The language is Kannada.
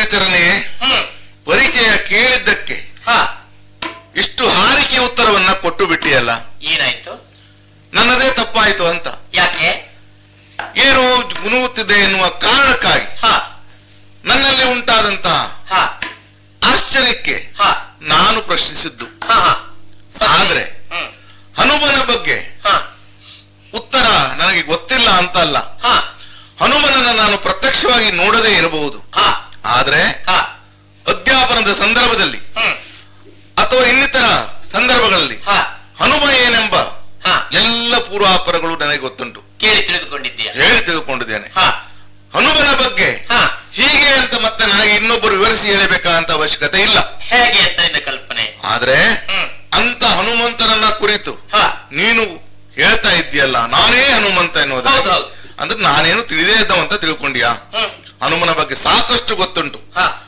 ಸಹಚರನೇ ಹ್ಮ್ ಪರಿಚಯ ಕೇಳಿದ್ದಕ್ಕೆ ಹಾ ಇಷ್ಟು ಹಾರಿಕೆ ಉತ್ತರವನ್ನ ಕೊಟ್ಟು ಬಿಟ್ಟಿಯಲ್ಲ ಏನಾಯ್ತು ನನ್ನದೇ ತಪ್ಪಾಯಿತು ಅಂತ ಯಾಕೆ ಏನೋ ಗುನುಗುತ್ತಿದೆ ಎನ್ನುವ ಕಾರಣಕ್ಕಾಗಿ ಹಾ ನನ್ನಲ್ಲಿ ಉಂಟಾದಂತಹ ಹಾ ಆಶ್ಚರ್ಯಕ್ಕೆ ಹಾ ನಾನು ಪ್ರಶ್ನಿಸಿದ್ದು ಹಾ ಹಾ ಸರಿ. ಆದ್ರೆ ಹ್ಮ್ ಹನುಮನ ಬಗ್ಗೆ ಹಾ ಉತ್ತರ ನನಗೆ ಗೊತ್ತಿಲ್ಲ ಅಂತ ಅಲ್ಲ ಹಾ ಹನುಮನನ್ನ ನಾನು ಪ್ರತ್ಯಕ್ಷವಾಗಿ ನೋಡದೇ ಇರಬಹುದು ಹಾ ಆದ್ರೆ ಹಾ ಅಧ್ಯಾಪನದ ಸಂದರ್ಭದಲ್ಲಿ ಹ್ಮ್ ಅಥವಾ ಇನ್ನಿತರ ಸಂದರ್ಭಗಳಲ್ಲಿ ಹಾ ಹನುಮ ಏನೆಂಬ ಹಾ ಎಲ್ಲ ಪೂರ್ವಾಪರಗಳು ನನಗೆ ಗೊತ್ತುಂಟು ಕೇಳಿ ತಿಳಿದುಕೊಂಡಿದ್ದೀಯ ಹೇಳಿ ತಿಳ್ಕೊಂಡಿದ್ದೇನೆ ಹಾ ಹನುಮನ ಬಗ್ಗೆ ಹಾ ಹೀಗೆ ಅಂತ ಮತ್ತೆ ನನಗೆ ಇನ್ನೊಬ್ಬರು ವಿವರಿಸಿ ಹೇಳಬೇಕಂತ ಅವಶ್ಯಕತೆ ಇಲ್ಲ ಹೇಗೆ ಅಂತ ನಿನ್ನ ಕಲ್ಪನೆ ಆದ್ರೆ ಹ್ಮ್ ಅಂತ ಹನುಮಂತನನ್ನ ಕುರಿತು ಹಾ ನೀನು ಹೇಳ್ತಾ ಇದ್ದೀಯಲ್ಲ ನಾನೇ ಹನುಮಂತ ಎನ್ನುವುದ ಹೌದು ಹೌದು ಅಂದ್ರೆ ನಾನೇನು ತಿಳಿದೇ ಇದ್ದವಂತ ತಿಳ್ಕೊಂಡ್ಯಾ ಹ್ಮ್ ಹನುಮನ ಬಗ್ಗೆ ಸಾಕಷ್ಟು ಗೊತ್ತುಂಟು ಹಾ